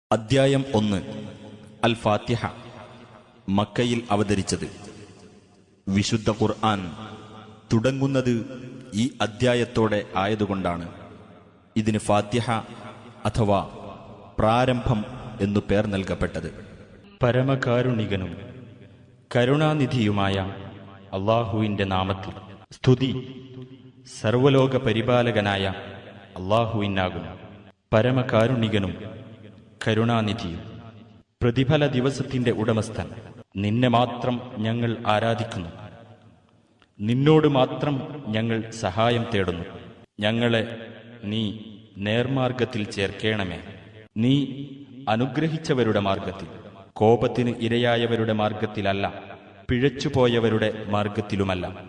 അദ്ധ്യായം ഒന്ന് അൽ ഫാത്തിഹ മക്കയിൽ അവതരിച്ചത് വിശുദ്ധ ഖുർആൻ തുടങ്ങുന്നത് ഈ അദ്ധ്യായത്തോടെ ആയതുകൊണ്ടാണ് ഇതിന് ഫാത്തിഹ അഥവാ പ്രാരംഭം എന്നു പേർ നൽകപ്പെട്ടത് പരമകാരുണികനും കരുണാനിധിയുമായ അള്ളാഹുവിന്റെ നാമത്തിൽ സ്തുതി സർവലോക പരിപാലകനായ അള്ളാഹുവിനാകുന്നു പരമകാരുണികനും കരുണാനിധിയും പ്രതിഫല ദിവസത്തിന്റെ ഉടമസ്ഥൻ നിന്നെ മാത്രം ഞങ്ങൾ ആരാധിക്കുന്നു നിന്നോട് മാത്രം ഞങ്ങൾ സഹായം തേടുന്നു ഞങ്ങളെ നീ നേർമാർഗത്തിൽ ചേർക്കേണമേ നീ അനുഗ്രഹിച്ചവരുടെ മാർഗത്തിൽ കോപത്തിന് ഇരയായവരുടെ മാർഗത്തിലല്ല പിഴച്ചുപോയവരുടെ മാർഗത്തിലുമല്ല